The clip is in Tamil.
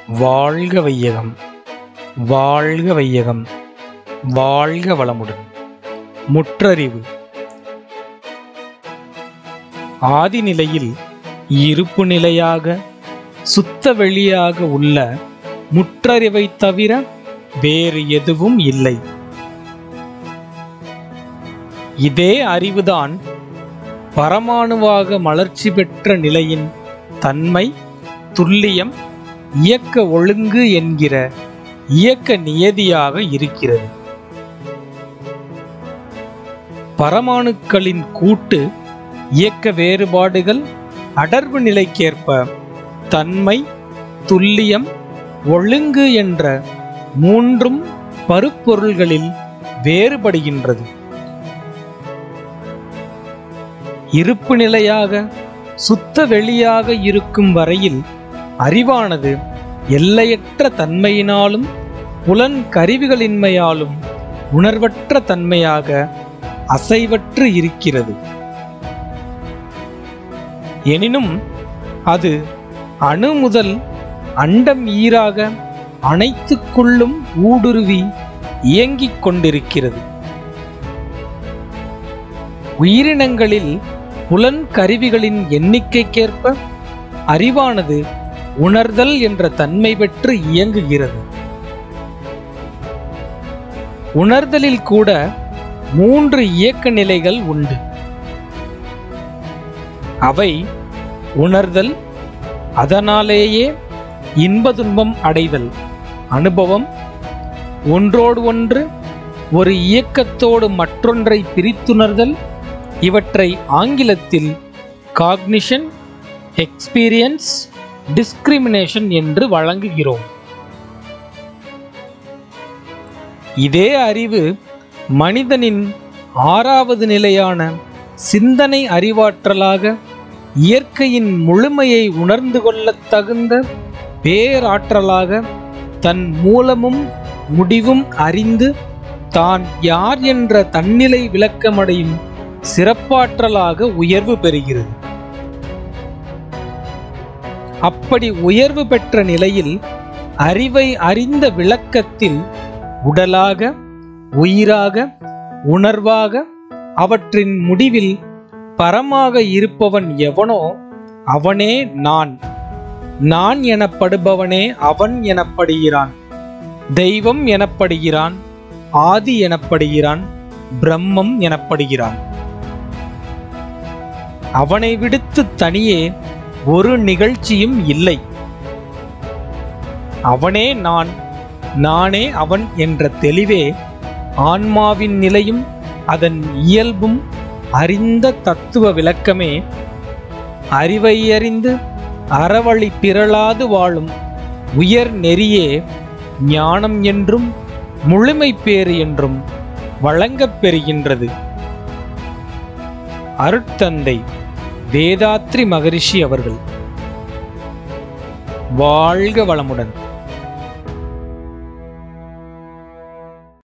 வாழ்க வையகம் வாழ்க வையகம் வாழ்க வளமுடன் முற்றறிவு ஆதி நிலையில் இருப்பு நிலையாக சுத்த வெளியாக உள்ள முற்றறிவைத் தவிர வேறு எதுவும் இல்லை இதே அறிவுதான் பரமாணுவாக மலர்ச்சி பெற்ற நிலையின் தன்மை துல்லியம் இயக்க ஒழுங்கு என்கிற இயக்க நியதியாக இருக்கிறது பரமாணுக்களின் கூட்டு இயக்க வேறுபாடுகள் அடர்வு நிலைக்கேற்ப தன்மை துல்லியம் ஒழுங்கு என்ற மூன்றும் பருப்பொருள்களில் வேறுபடுகின்றது இருப்பு நிலையாக சுத்த வெளியாக இருக்கும் வரையில் அறிவானது எல்லையற்ற தன்மையினாலும் புலன் கருவிகளின்மையாலும் உணர்வற்ற தன்மையாக அசைவற்று இருக்கிறது எனினும் அது அணு முதல் அண்டம் ஈராக அனைத்துக்குள்ளும் ஊடுருவி இயங்கிக் கொண்டிருக்கிறது உயிரினங்களில் புலன் கருவிகளின் எண்ணிக்கைக்கேற்ப அறிவானது உணர்தல் என்ற தன்மை பெற்று இயங்குகிறது உணர்தலில் கூட மூன்று இயக்க நிலைகள் உண்டு அவை உணர்தல் அதனாலேயே இன்ப துன்பம் அடைதல் அனுபவம் ஒன்றோடு ஒன்று ஒரு இயக்கத்தோடு மற்றொன்றை பிரித்துணர்தல் இவற்றை ஆங்கிலத்தில் காக்னிஷன் எக்ஸ்பீரியன்ஸ் டிஸ்கிரிமினேஷன் என்று வழங்குகிறோம் இதே அறிவு மனிதனின் ஆறாவது நிலையான சிந்தனை அறிவாற்றலாக இயற்கையின் முழுமையை உணர்ந்து கொள்ளத் தகுந்த பேராற்றலாக தன் மூலமும் முடிவும் அறிந்து தான் யார் என்ற தன்னிலை விளக்கமடையும் சிறப்பாற்றலாக உயர்வு பெறுகிறது அப்படி உயர்வு பெற்ற நிலையில் அறிவை அறிந்த விளக்கத்தில் உடலாக உயிராக உணர்வாக அவற்றின் முடிவில் பரமாக இருப்பவன் எவனோ அவனே நான் நான் எனப்படுபவனே அவன் எனப்படுகிறான் தெய்வம் எனப்படுகிறான் ஆதி எனப்படுகிறான் பிரம்மம் எனப்படுகிறான் அவனை விடுத்து தனியே ஒரு நிகழ்ச்சியும் இல்லை அவனே நான் நானே அவன் என்ற தெளிவே ஆன்மாவின் நிலையும் அதன் இயல்பும் அறிந்த தத்துவ விளக்கமே அறிவை அறிந்து அறவழி பிறளாது வாழும் உயர் நெறியே ஞானம் என்றும் முழுமை பேறு என்றும் வழங்கப் பெறுகின்றது அருட்தந்தை வேதாத்ரி மகரிஷி அவர்கள் வாழ்க வளமுடன்